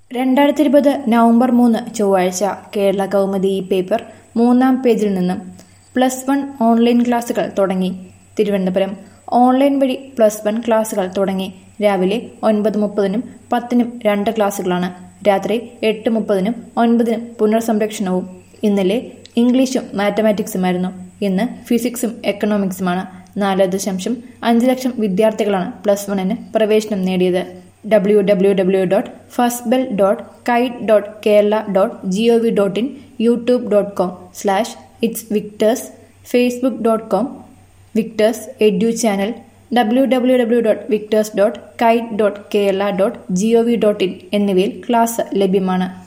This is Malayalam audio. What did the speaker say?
രണ്ടായിരത്തി ഇരുപത് നവംബർ മൂന്ന് ചൊവ്വാഴ്ച കേരള കൗമുദി ഈ പേപ്പർ മൂന്നാം പേജിൽ നിന്നും പ്ലസ് വൺ ഓൺലൈൻ ക്ലാസുകൾ തുടങ്ങി തിരുവനന്തപുരം ഓൺലൈൻ വഴി പ്ലസ് വൺ ക്ലാസുകൾ തുടങ്ങി രാവിലെ ഒൻപത് മുപ്പതിനും പത്തിനും രണ്ട് ക്ലാസുകളാണ് രാത്രി എട്ട് മുപ്പതിനും ഒൻപതിനും പുനർസംരക്ഷണവും ഇന്നലെ ഇംഗ്ലീഷും മാത്തമാറ്റിക്സുമായിരുന്നു ഇന്ന് ഫിസിക്സും എക്കണോമിക്സുമാണ് നാല് ദശാംശം അഞ്ച് ലക്ഷം വിദ്യാർത്ഥികളാണ് പ്ലസ് വണ്ണിന് പ്രവേശനം നേടിയത് W W W dot first bell dot kite dot Kerala dot G O V dot in YouTube dot com slash it's Victers Facebook dot com Victers edu channel W W W dot Victers dot kite dot Kerala dot G O V dot in എന്നിവയിൽ ക്ലാസ് ലഭ്യമാണ്